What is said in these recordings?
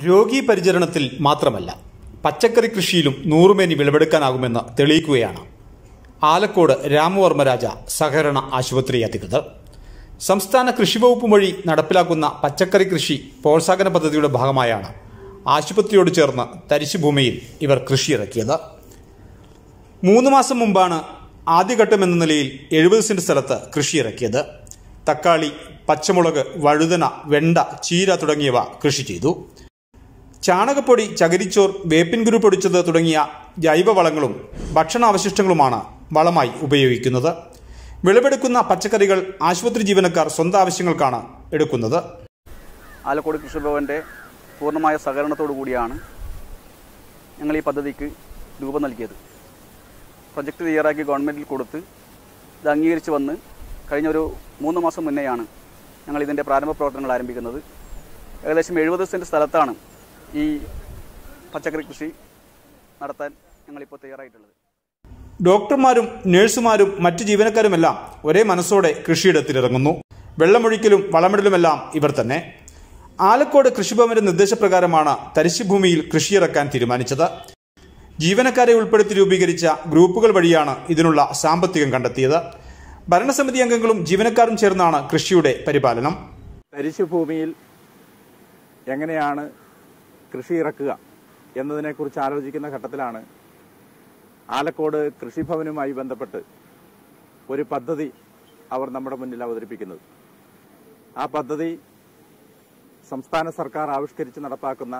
രോഗീ പരിചരണത്തിൽ മാത്രമല്ല പച്ചക്കറി കൃഷിയിലും നൂറുമേനി വിളവെടുക്കാനാകുമെന്ന് തെളിയിക്കുകയാണ് ആലക്കോട് രാമവർമ്മ രാജ സഹകരണ ആശുപത്രി അധികൃതർ സംസ്ഥാന കൃഷിവകുപ്പ് വഴി നടപ്പിലാക്കുന്ന പച്ചക്കറി കൃഷി പ്രോത്സാഹന പദ്ധതിയുടെ ഭാഗമായാണ് ആശുപത്രിയോട് ചേർന്ന് തരിശുഭൂമിയിൽ ഇവർ കൃഷിയിറക്കിയത് മൂന്ന് മാസം മുമ്പാണ് ആദ്യഘട്ടം എന്ന നിലയിൽ എഴുപത് സെന്റ് സ്ഥലത്ത് കൃഷിയിറക്കിയത് തക്കാളി പച്ചമുളക് വഴുതന വെണ്ട ചീര തുടങ്ങിയവ കൃഷി ചെയ്തു ചാണകപ്പൊടി ചകിരിച്ചോർ വേപ്പിൻ കുരു പൊടിച്ചത് തുടങ്ങിയ ജൈവവളങ്ങളും ഭക്ഷണാവശിഷ്ടങ്ങളുമാണ് വളമായി ഉപയോഗിക്കുന്നത് വിളവെടുക്കുന്ന പച്ചക്കറികൾ ആശുപത്രി ജീവനക്കാർ സ്വന്തം ആവശ്യങ്ങൾക്കാണ് എടുക്കുന്നത് ആലക്കോട് കൃഷിഭവൻ്റെ പൂർണ്ണമായ സഹകരണത്തോടു കൂടിയാണ് ഞങ്ങൾ ഈ പദ്ധതിക്ക് രൂപം നൽകിയത് പ്രൊജക്റ്റ് തയ്യാറാക്കി ഗവൺമെൻറ്റിൽ കൊടുത്ത് ഇത് അംഗീകരിച്ച് വന്ന് കഴിഞ്ഞ ഒരു മൂന്ന് മാസം മുന്നെയാണ് ഞങ്ങൾ ഇതിൻ്റെ പ്രാരംഭ പ്രവർത്തനങ്ങൾ ആരംഭിക്കുന്നത് ഏകദേശം എഴുപത് സെൻറ്റ് സ്ഥലത്താണ് ഈ പച്ചക്കറി കൃഷി നടത്താൻ ഞങ്ങളിപ്പോൾ തയ്യാറായിട്ടുള്ളത് ഡോക്ടർമാരും നഴ്സുമാരും മറ്റു ജീവനക്കാരുമെല്ലാം ഒരേ മനസ്സോടെ കൃഷിയിടത്തിലിറങ്ങുന്നു വെള്ളമൊഴിക്കലും വളമിടലുമെല്ലാം ഇവർ തന്നെ ആലക്കോട് കൃഷിഭവന്റെ നിർദ്ദേശപ്രകാരമാണ് തരിശുഭൂമിയിൽ കൃഷിയിറക്കാൻ തീരുമാനിച്ചത് ജീവനക്കാരെ ഉൾപ്പെടുത്തി രൂപീകരിച്ച ഗ്രൂപ്പുകൾ വഴിയാണ് ഇതിനുള്ള സാമ്പത്തികം കണ്ടെത്തിയത് ഭരണസമിതി അംഗങ്ങളും ജീവനക്കാരും ചേർന്നാണ് കൃഷിയുടെ പരിപാലനം തരിശുഭൂമിയിൽ എങ്ങനെയാണ് കൃഷി ഇറക്കുക എന്നതിനെക്കുറിച്ച് ആലോചിക്കുന്ന ഘട്ടത്തിലാണ് ആലക്കോട് കൃഷിഭവനുമായി ബന്ധപ്പെട്ട് ഒരു പദ്ധതി അവർ നമ്മുടെ മുന്നിൽ അവതരിപ്പിക്കുന്നത് ആ പദ്ധതി സംസ്ഥാന സർക്കാർ ആവിഷ്കരിച്ച് നടപ്പാക്കുന്ന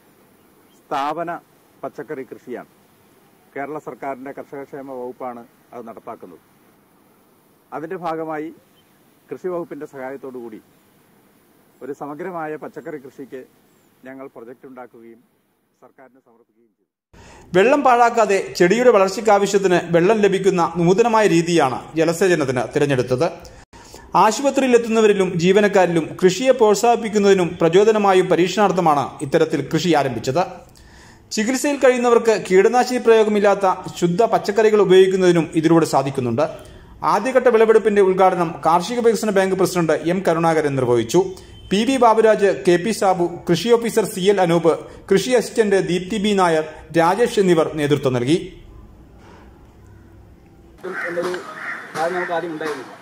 സ്ഥാപന പച്ചക്കറി കൃഷിയാണ് കേരള സർക്കാരിന്റെ കർഷകക്ഷേമ വകുപ്പാണ് അത് നടപ്പാക്കുന്നത് അതിന്റെ ഭാഗമായി കൃഷി വകുപ്പിന്റെ സഹായത്തോടുകൂടി ഒരു സമഗ്രമായ പച്ചക്കറി കൃഷിക്ക് ഞങ്ങൾ പ്രൊജക്റ്റ് ഉണ്ടാക്കുകയും സർക്കാരിന് സമർപ്പിക്കുകയും ചെയ്തു വെള്ളം പാഴാക്കാതെ ചെടിയുടെ വളർച്ചയ്ക്കാവശ്യത്തിന് വെള്ളം ലഭിക്കുന്ന നൂതനമായ രീതിയാണ് ജലസേചനത്തിന് തിരഞ്ഞെടുത്തത് ആശുപത്രിയിൽ എത്തുന്നവരിലും ജീവനക്കാരിലും കൃഷിയെ പ്രോത്സാഹിപ്പിക്കുന്നതിനും പ്രചോദനമായും പരീക്ഷണാർത്ഥമാണ് ഇത്തരത്തിൽ കൃഷി ആരംഭിച്ചത് ചികിത്സയിൽ കഴിയുന്നവർക്ക് കീടനാശിനി പ്രയോഗമില്ലാത്ത ശുദ്ധ പച്ചക്കറികൾ ഉപയോഗിക്കുന്നതിനും ഇതിലൂടെ സാധിക്കുന്നുണ്ട് ആദ്യഘട്ട വിളവെടുപ്പിന്റെ ഉദ്ഘാടനം കാർഷിക വികസന ബാങ്ക് പ്രസിഡന്റ് എം കരുണാകരൻ നിർവഹിച്ചു P V Baburaj K P Sabu കൃഷി ഓഫീസർ സി എൽ അനൂപ് കൃഷി അസിസ്റ്റന്റ് ദീപ്തി ബി നായർ രാജേഷ് എന്നിവർ നേതൃത്വം നൽകി എന്നൊരു കാര്യം നമുക്ക് ആദ്യം ഉണ്ടായിരുന്നില്ല